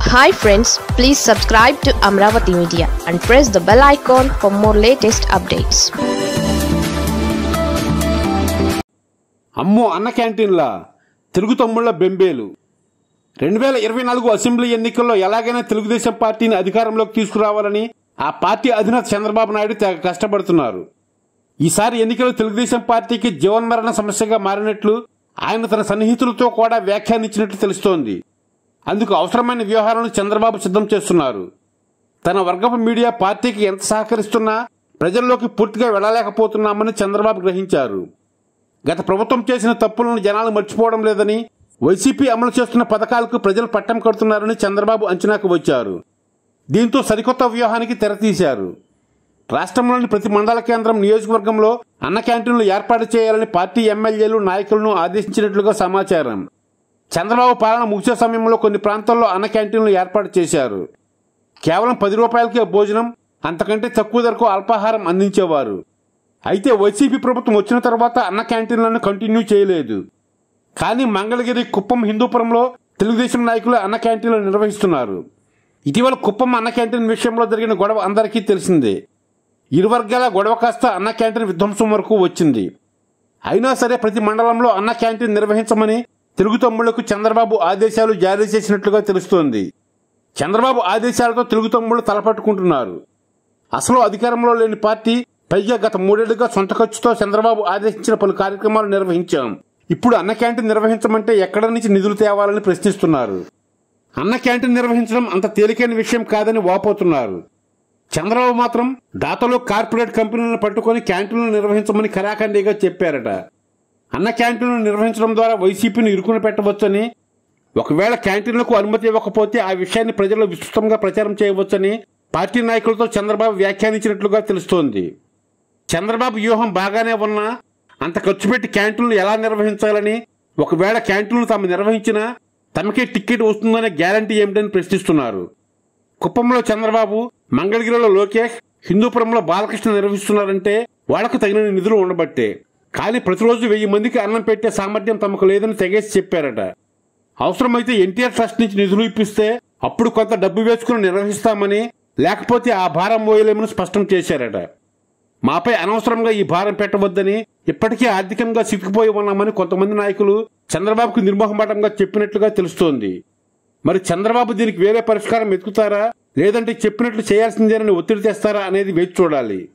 hi friends please subscribe to Amaravati media and press the bell icon for more latest updates అమ్మో అన్న క్యాంటీన్లా తెలుగు తమ్ముళ్ల బెంబేలు రెండు వేల ఇరవై నాలుగు అసెంబ్లీ ఎన్నికల్లో ఎలాగైనా తెలుగుదేశం పార్టీని అధికారంలోకి తీసుకురావాలని ఆ పార్టీ అధినేత చంద్రబాబు నాయుడు తెగ కష్టపడుతున్నారు ఈసారి ఎన్నికలు తెలుగుదేశం పార్టీకి జీవన్మరణ సమస్యగా మారినట్లు ఆయన తన సన్నిహితులతో కూడా వ్యాఖ్యానించినట్లు తెలుస్తోంది అందుకు అవసరమైన వ్యవహారాలను చంద్రబాబు సిద్ధం చేస్తున్నారు తన వర్గపు మీడియా పార్టీకి ఎంత సహకరిస్తున్నా ప్రజల్లోకి పూర్తిగా వెళ్లలేకపోతున్నామని చంద్రబాబు గ్రహించారు గత ప్రభుత్వం చేసిన తప్పులను జనాలు మర్చిపోవడం లేదని వైసీపీ అమలు చేస్తున్న పథకాలకు ప్రజలు పట్టం కడుతున్నారని చంద్రబాబు అంచనాకు వచ్చారు దీంతో సరికొత్త వ్యూహానికి తెరతీశారు రాష్ట్రంలోని ప్రతి మండల కేంద్రం నియోజకవర్గంలో అన్న క్యాంటీన్లు ఏర్పాటు చేయాలని పార్టీ ఎమ్మెల్యేలు నాయకులను ఆదేశించినట్లుగా సమాచారం చంద్రబాబు పాలన ముగిసే సమయంలో కొన్ని ప్రాంతాల్లో అన్న క్యాంటీన్లు ఏర్పాటు చేశారు కేవలం పది రూపాయలకే భోజనం అంతకంటే తక్కువ ధరకు అల్పాహారం అందించేవారు అయితే వైసీపీ ప్రభుత్వం వచ్చిన తర్వాత అన్న క్యాంటీన్లను కంటిన్యూ చేయలేదు కానీ మంగళగిరి కుప్పం హిందూపురంలో తెలుగుదేశం నాయకులు అన్న క్యాంటీన్లు నిర్వహిస్తున్నారు ఇటీవల కుప్పం అన్న క్యాంటీన్ విషయంలో జరిగిన గొడవ అందరికీ తెలిసిందే ఇరు వర్గాల గొడవ కాస్త అన్న క్యాంటీన్ విధ్వంసం వరకు వచ్చింది అయినా సరే ప్రతి మండలంలో అన్న క్యాంటీన్ నిర్వహించమని తెలుగు తమ్ముళ్లకు చంద్రబాబు ఆదేశాలు జారీ చేసినట్లుగా తెలుస్తోంది చంద్రబాబు ఆదేశాలతో తెలుగు తమ్ముళ్లు తలపట్టుకుంటున్నారు అసలు అధికారంలో లేని పార్టీ పైగా గత మూడేళ్లుగా సొంత ఖర్చుతో చంద్రబాబు ఆదేశించిన పలు కార్యక్రమాలు నిర్వహించాం ఇప్పుడు అన్న క్యాంటీన్ నిర్వహించమంటే ఎక్కడి నుంచి నిధులు తేవాలని ప్రశ్నిస్తున్నారు అన్న క్యాంటీన్ నిర్వహించడం అంత తేలికైన విషయం కాదని వాపోతున్నారు చంద్రబాబు మాత్రం దాతలు కార్పొరేట్ కంపెనీలను పట్టుకొని క్యాంటీన్లు నిర్వహించమని కరాఖండిగా చెప్పారట అన్న క్యాంటీన్లు నిర్వహించడం ద్వారా వైసీపీని ఇరుకున పెట్టవచ్చని ఒకవేళ క్యాంటీన్లకు అనుమతి ఇవ్వకపోతే ఆ విషయాన్ని ప్రజల్లో విస్తృతంగా ప్రచారం చేయవచ్చని పార్టీ నాయకులతో చంద్రబాబు వ్యాఖ్యానించినట్లుగా తెలుస్తోంది చంద్రబాబు వ్యూహం బాగానే ఉన్నా అంత ఖర్చు పెట్టి క్యాంటీన్లు ఎలా నిర్వహించాలని ఒకవేళ క్యాంటీన్లు తాము నిర్వహించినా తమకే టికెట్ వస్తుందనే గ్యారంటీ ఏమిటని ప్రశ్నిస్తున్నారు కుప్పంలో చంద్రబాబు మంగళగిరిలో లోకేష్ హిందూపురంలో బాలకృష్ణ నిర్వహిస్తున్నారంటే వాళ్లకు తగిన నిధులు ఉండబట్టే కానీ ప్రతిరోజు వెయ్యి మందికి అన్నం పెట్టే సామర్థ్యం తమకు లేదని తెగేసి చెప్పారట అవసరమైతే ఎన్టీఆర్ ట్రస్ట్ నుంచి నిధులు ఇప్పిస్తే అప్పుడు కొంత డబ్బు వేసుకుని నిర్వహిస్తామని లేకపోతే ఆ భారం మోయలేమని స్పష్టం చేశారట మాపై అనవసరంగా ఈ భారం పెట్టవద్దని ఇప్పటికే ఆర్థికంగా సిక్కిపోయి ఉన్నామని కొంతమంది నాయకులు చంద్రబాబుకు నిర్మోహమాటంగా చెప్పినట్లుగా తెలుస్తోంది మరి చంద్రబాబు దీనికి వేరే పరిష్కారం వెతుకుతారా లేదంటే చెప్పినట్లు చేయాల్సిందేనని ఒత్తిడి తెస్తారా అనేది వేచి చూడాలి